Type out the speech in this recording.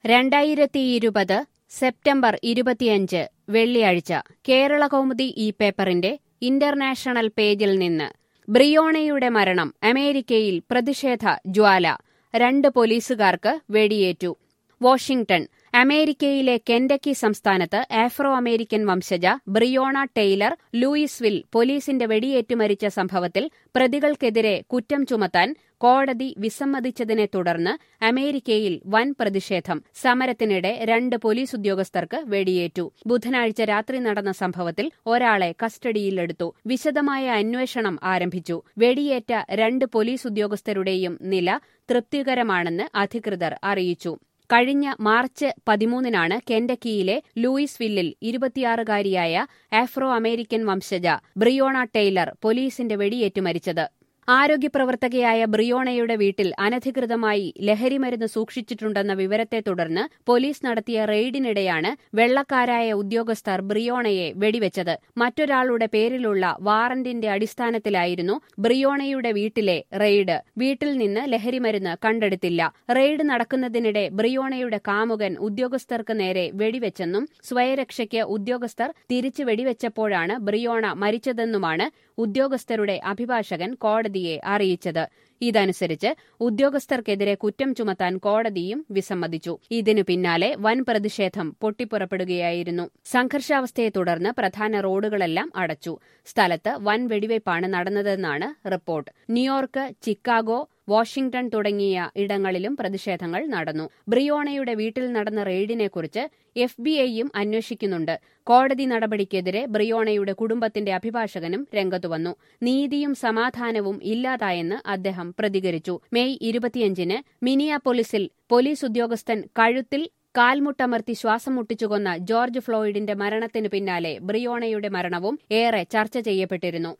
രണ്ടായിരത്തിയിരുപത് സെപ്റ്റംബർ ഇരുപത്തിയഞ്ച് വെള്ളിയാഴ്ച കേരളകൗമുദി ഈ പേപ്പറിന്റെ ഇന്റർനാഷണൽ പേജിൽ നിന്ന് ബ്രിയോണയുടെ മരണം അമേരിക്കയിൽ പ്രതിഷേധ ജ്വാല രണ്ട് പോലീസുകാർക്ക് വെടിയേറ്റു വാഷിംഗ്ടൺ അമേരിക്കയിലെ കെൻഡക്കി സംസ്ഥാനത്ത് ആഫ്രോ അമേരിക്കൻ വംശജ ബ്രിയോണ ടെയ്ലർ ലൂയിസ്വിൽ പോലീസിന്റെ വെടിയേറ്റു മരിച്ച സംഭവത്തിൽ പ്രതികൾക്കെതിരെ കുറ്റം ചുമത്താൻ കോടതി വിസമ്മതിച്ചതിനെ തുടർന്ന് അമേരിക്കയിൽ വൻ പ്രതിഷേധം സമരത്തിനിടെ രണ്ട് പോലീസ് ഉദ്യോഗസ്ഥർക്ക് വെടിയേറ്റു ബുധനാഴ്ച രാത്രി നടന്ന സംഭവത്തിൽ ഒരാളെ കസ്റ്റഡിയിലെടുത്തു വിശദമായ അന്വേഷണം ആരംഭിച്ചു വെടിയേറ്റ രണ്ട് പോലീസ് ഉദ്യോഗസ്ഥരുടെയും നില തൃപ്തികരമാണെന്ന് അധികൃതർ അറിയിച്ചു കഴിഞ്ഞ മാർച്ച് പതിമൂന്നിനാണ് കെൻഡക്കിയിലെ ലൂയിസ്വില്ലിൽ ഇരുപത്തിയാറുകാരിയായ ആഫ്രോ അമേരിക്കൻ വംശജ ബ്രിയോണ ടെയ്ലർ പോലീസിന്റെ വെടിയേറ്റു മരിച്ചത് ആരോഗ്യപ്രവർത്തകയായ ബ്രിയോണയുടെ വീട്ടിൽ അനധികൃതമായി ലഹരിമരുന്ന് സൂക്ഷിച്ചിട്ടുണ്ടെന്ന വിവരത്തെ തുടർന്ന് പോലീസ് നടത്തിയ റെയ്ഡിനിടെയാണ് വെള്ളക്കാരായ ഉദ്യോഗസ്ഥർ ബ്രിയോണയെ വെടിവെച്ചത് മറ്റൊരാളുടെ പേരിലുള്ള വാറന്റിന്റെ അടിസ്ഥാനത്തിലായിരുന്നു ബ്രിയോണയുടെ വീട്ടിലെ റെയ്ഡ് വീട്ടിൽ നിന്ന് ലഹരിമരുന്ന് കണ്ടെടുത്തില്ല റെയ്ഡ് നടക്കുന്നതിനിടെ ബ്രിയോണയുടെ കാമുകൻ ഉദ്യോഗസ്ഥർക്ക് നേരെ വെടിവെച്ചെന്നും സ്വയരക്ഷയ്ക്ക് ഉദ്യോഗസ്ഥർ തിരിച്ചു വെടിവെച്ചപ്പോഴാണ് ബ്രിയോണ മരിച്ചതെന്നുമാണ് ഉദ്യോഗസ്ഥരുടെ അഭിഭാഷകൻ കോടതിയെ അറിയിച്ചത് ഇതനുസരിച്ച് ഉദ്യോഗസ്ഥർക്കെതിരെ കുറ്റം ചുമത്താൻ കോടതിയും വിസമ്മതിച്ചു ഇതിനു പിന്നാലെ വൻ പ്രതിഷേധം പൊട്ടിപ്പുറപ്പെടുകയായിരുന്നു സംഘർഷാവസ്ഥയെ തുടർന്ന് പ്രധാന റോഡുകളെല്ലാം അടച്ചു സ്ഥലത്ത് വൻ വെടിവയ്പാണ് നടന്നതെന്നാണ് റിപ്പോർട്ട് ന്യൂയോർക്ക് ചിക്കാഗോ വാഷിംഗ്ടൺ തുടങ്ങിയ ഇടങ്ങളിലും പ്രതിഷേധങ്ങൾ നടന്നു ബ്രിയോണയുടെ വീട്ടിൽ നടന്ന റെയ്ഡിനെക്കുറിച്ച് എഫ് ബി ഐയും അന്വേഷിക്കുന്നുണ്ട് കോടതി നടപടിക്കെതിരെ ബ്രിയോണയുടെ കുടുംബത്തിന്റെ അഭിഭാഷകനും രംഗത്തുവന്നു നീതിയും സമാധാനവും ഇല്ലാതായെന്ന് അദ്ദേഹം പ്രതികരിച്ചു മെയ് ഇരുപത്തിയഞ്ചിന് മിനിയാപൊലിസിൽ പോലീസ് ഉദ്യോഗസ്ഥൻ കഴുത്തിൽ കാൽമുട്ടമർത്തി ശ്വാസം മുട്ടിച്ചുകൊന്ന ജോർജ് ഫ്ലോയിഡിന്റെ മരണത്തിനു പിന്നാലെ ബ്രിയോണയുടെ മരണവും ഏറെ ചർച്ച ചെയ്യപ്പെട്ടിരുന്നു